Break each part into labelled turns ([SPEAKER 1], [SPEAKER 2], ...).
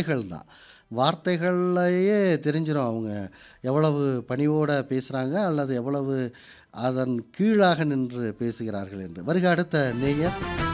[SPEAKER 1] வார்த்தைகள் தான் வார்த்தைகள்லையே தெரிஞ்சிடும் அவங்க எவ்வளவு பணிவோட பேசுகிறாங்க அல்லது எவ்வளவு அதன் கீழாக நின்று பேசுகிறார்கள் என்று வருக அடுத்த நேயர்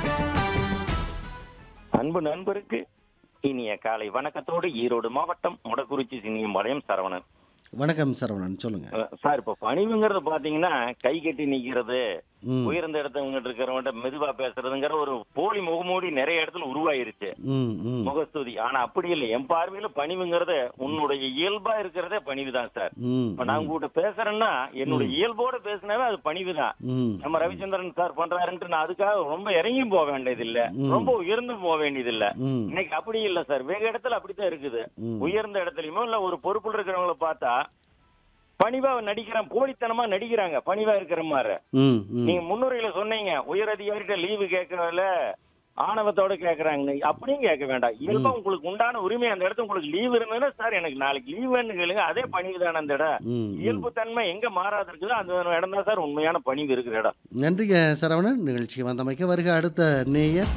[SPEAKER 2] அன்பு நண்பருக்கு இனிய காலை வணக்கத்தோடு ஈரோடு மாவட்டம் முடக்குறிச்சி சின்னியம்பாளையம் சரவணன்
[SPEAKER 1] வணக்கம் சரவணன் சொல்லுங்க
[SPEAKER 2] அஹ் சார் இப்ப பணிவுங்கிறது பாத்தீங்கன்னா கை கட்டி நிக்கிறது
[SPEAKER 1] ம்
[SPEAKER 2] உயர்ந்த இடத்தவங்க இருக்கிறவங்க மெதுவா பேசுறதுங்கிற ஒரு போலி முகமூடி நிறைய இடத்துல உருவாயிருச்சு
[SPEAKER 1] ம் ம்
[SPEAKER 2] முகஸ்துதி ஆனா அப்படி இல்லை என் பார்வையில பணிவுங்கிறது உன்னுடைய இயல்பா இருக்கிறதே பணிவுதான் சார்
[SPEAKER 1] ம்
[SPEAKER 2] இப்ப நான் உங்ககிட்ட பேசுறேன்னா என்னுடைய இயல்போட பேசினாவே அது பணிவுதான்
[SPEAKER 1] ம்
[SPEAKER 2] நம்ம ரவிச்சந்திரன் சார் பண்றாருன்ட்டு நான் அதுக்காக ரொம்ப இறங்கியும் போக வேண்டியது இல்ல
[SPEAKER 1] ம்.
[SPEAKER 2] ரொம்ப உயர்ந்தும் போக வேண்டியது இல்ல
[SPEAKER 1] ம்
[SPEAKER 2] இன்னைக்கு அப்படி இல்ல சார் வெகு இடத்துல அப்படித்தான் இருக்குது
[SPEAKER 1] ம்.
[SPEAKER 2] உயர்ந்த இடத்துலயுமோ இல்ல ஒரு பொறுப்புல இருக்கிறவங்கள பார்த்தா பணிவா நடிக்கிறான் போலித்தனமா நடிக்கிறாங்க பணிவா இருக்கிற மாதிரி
[SPEAKER 1] ம் ம்
[SPEAKER 2] நீங்க முன்னுரையில சொன்னீங்க உயர் அதிகாரிகிட்ட லீவு கேட்கறதுல ஆணவத்தோட கேக்குறாங்க அப்படியும் கேட்க வேண்டாம் இயல்பா உங்களுக்கு உண்டான உரிமை அந்த இடத்துல உங்களுக்கு லீவ் இருந்ததுன்னா சார் எனக்கு நாளைக்கு லீவுன்னு கேளுங்க அதே பணிவு தானே அந்த இடம்
[SPEAKER 1] ம் ம்
[SPEAKER 2] இயல்பு தன்மை எங்க மாறாது இருக்குதோ அந்த இடம் தான் சார் உண்மையான பணிவு இருக்கிற இடம்
[SPEAKER 1] நன்றிங்க சரவணன் நிகழ்ச்சிக்கு வந்தமைக்க வருக அடுத்த நேயர்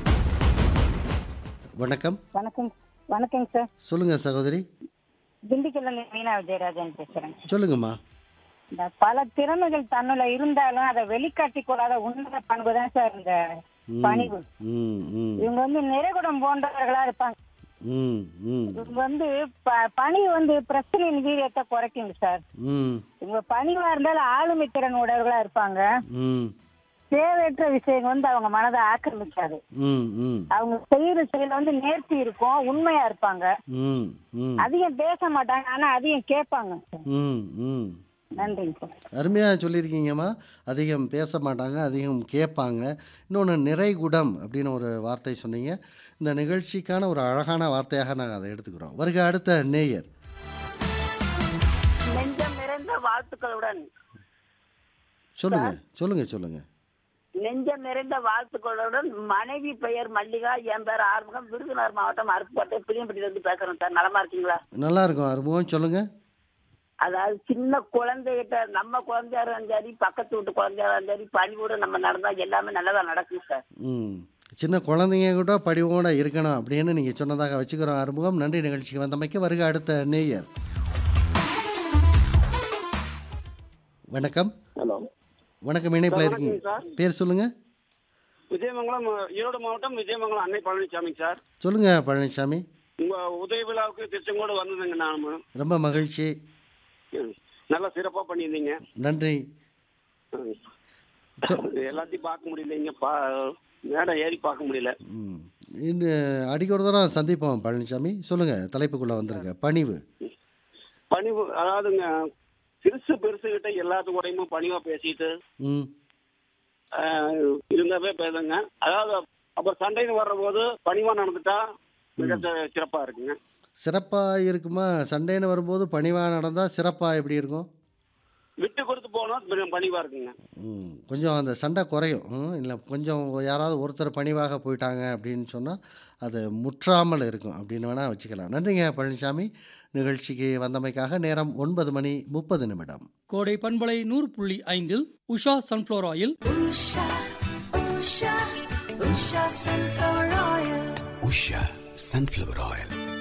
[SPEAKER 1] வணக்கம்
[SPEAKER 3] வணக்கம் வணக்கங்க சார்
[SPEAKER 1] சொல்லுங்க சகோதரி
[SPEAKER 3] திண்டுக்கல்ல இருந்து மீனா விஜயராஜன் பேசுறேன்
[SPEAKER 1] சொல்லுங்கம்மா
[SPEAKER 3] இந்த பல திறமைகள் தன்னுள்ள இருந்தாலும் அதை வெளிக்காட்டி கொள்ளாத உன்னத பண்பு தான் சார் இந்த
[SPEAKER 1] ம்,
[SPEAKER 3] பணிவு
[SPEAKER 1] ம் ம்
[SPEAKER 3] இவங்க வந்து நிறைகுடம் போன்றவர்களா இருப்பாங்க
[SPEAKER 1] ம் ம்
[SPEAKER 3] இவங்க வந்து ப- பணிவு வந்து பிரச்சனையின் வீரியத்தை குறைக்குங்க சார்
[SPEAKER 1] ம்
[SPEAKER 3] இவங்க பணிவா இருந்தாலும் ஆளுமை திறன் உடையவர்களா இருப்பாங்க
[SPEAKER 1] ம்
[SPEAKER 3] தேவையற்ற விஷயங்கள் வந்து அவங்க மனதை ஆக்கிரமிக்காது
[SPEAKER 1] ம் ம்
[SPEAKER 3] அவங்க செய்யற செயல வந்து நேர்த்தி இருக்கும் உண்மையா இருப்பாங்க
[SPEAKER 1] ம் ம்
[SPEAKER 3] அதிகம் பேச மாட்டாங்க ஆனா அதிகம் கேட்பாங்க சார்
[SPEAKER 1] ம் ம்
[SPEAKER 3] நன்றிங்க சார்
[SPEAKER 1] அருமையாக சொல்லியிருக்கீங்கம்மா அதிகம் பேச மாட்டாங்க அதிகம் கேட்பாங்க இன்னொன்று நிறைகுடம் அப்படின்னு ஒரு வார்த்தை சொன்னீங்க இந்த நிகழ்ச்சிக்கான ஒரு அழகான வார்த்தையாக நாங்கள் அதை எடுத்துக்கிறோம் வருக அடுத்த நேயர்
[SPEAKER 4] நெஞ்சம் நிறைந்த வாழ்த்துக்களுடன்
[SPEAKER 1] சொல்லுங்க சொல்லுங்க சொல்லுங்க
[SPEAKER 4] நெஞ்சம் நிறைந்த வாழ்த்துக்களுடன் மனைவி பெயர் மல்லிகா என் பேர் ஆறுமுகம் விருதுநகர் மாவட்டம் அருப்புக்கோட்டை பிள்ளையம்பட்டியில இருந்து பேசுறேன் சார் நலமா இருக்கீங்களா
[SPEAKER 1] நல்லா இருக்கும் அனுபவம் சொல்லுங்க
[SPEAKER 4] அதாவது சின்ன குழந்தைகிட்ட நம்ம குழந்தையா இருந்தாலும் சரி பக்கத்து வீட்டு குழந்தையா இருந்தாலும் சரி பணிவோட நம்ம நடந்தா எல்லாமே நல்லதா நடக்கும் சார்
[SPEAKER 1] ம் சின்ன குழந்தைங்க கூட படிவோட இருக்கணும் அப்படின்னு நீங்கள் சொன்னதாக வச்சுக்கிறோம் அறிமுகம் நன்றி நிகழ்ச்சிக்கு வந்தமைக்கு வருக அடுத்த நேயர் வணக்கம்
[SPEAKER 5] ஹலோ
[SPEAKER 1] வணக்கம் இணைப்பில் இருக்கீங்க
[SPEAKER 5] சார்.
[SPEAKER 1] பேர் சொல்லுங்க
[SPEAKER 5] விஜயமங்கலம் ஈரோடு மாவட்டம் விஜயமங்கலம் அன்னை பழனிசாமி சார்
[SPEAKER 1] சொல்லுங்க பழனிசாமி
[SPEAKER 5] உங்க உதய விழாவுக்கு திருச்செங்கோடு வந்ததுங்க நான்
[SPEAKER 1] ரொம்ப மகிழ்ச்சி
[SPEAKER 5] நல்லா சிறப்பா பண்ணியிருந்தீங்க
[SPEAKER 1] நன்றி
[SPEAKER 5] ம்.
[SPEAKER 1] சொ-
[SPEAKER 5] எல்லாத்தையும் பார்க்க முடியலைங்க பா மேடை ஏறி பார்க்க முடியல
[SPEAKER 1] ம் இன்னும் அடிக்க ஒரு தடவை சந்திப்போம் பழனிசாமி சொல்லுங்க தலைப்புக்குள்ளே வந்திருக்க பணிவு
[SPEAKER 5] பணிவு அதாவதுங்க சிறுசு பெருசு கிட்ட எல்லாத்து கூடயுமே பணிவா பேசிட்டு
[SPEAKER 1] ம்
[SPEAKER 5] ஆஹ், இருந்தாவே பேசுங்க அதாவது அப்புறம் சண்டைன்னு வர்ற போது பணிவா நடந்துட்டா மிக சி- சிறப்பா இருக்குங்க
[SPEAKER 1] சிறப்பாக இருக்குமா சண்டேன்னு வரும்போது பணிவாக நடந்தால் சிறப்பாக எப்படி இருக்கும்
[SPEAKER 5] விட்டு கொடுத்து போனா மிக பணிவா இருக்குங்க
[SPEAKER 1] ம், கொஞ்சம் அந்த சண்டை குறையும் ம், இல்லை கொஞ்சம் யாராவது ஒருத்தர் பணிவாக போயிட்டாங்க அப்படின்னு சொன்னால் அது முற்றாமல் இருக்கும் அப்படின்னு வேணால் வச்சுக்கலாம் நன்றிங்க பழனிசாமி நிகழ்ச்சிக்கு வந்தமைக்காக நேரம் ஒன்பது மணி முப்பது நிமிடம்
[SPEAKER 6] கோடை பண்பலை நூறு புள்ளி ஐந்தில் Usha sunflower oil
[SPEAKER 7] Usha, Usha, Usha sunflower oil.
[SPEAKER 8] Usha sunflower oil